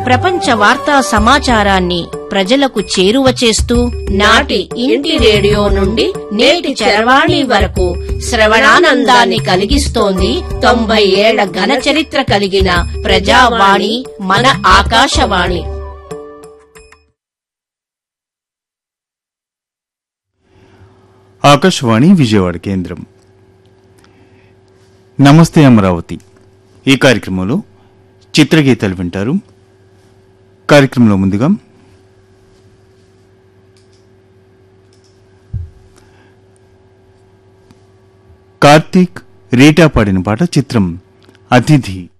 ప్రపంచ వార్తా సమాచారాన్ని ప్రజలకు చేరువ చేస్తూ నాటి ఇంటి రేడియో నుండి నేటి చరవాణి వరకు శ్రవణానందాన్ని కలిగిస్తోంది తొంభై ఏళ్ల ఘన చరిత్ర కలిగిన ప్రజావాణి మన ఆకాశవాణి ఆకాశవాణి విజయవాడ కేంద్రం నమస్తే అమరావతి ఈ కార్యక్రమంలో చిత్రగీతాలు వింటారు కార్యక్రమంలో ముందుగా కార్తీక్ రీటా పాడిన పాట చిత్రం అతిథి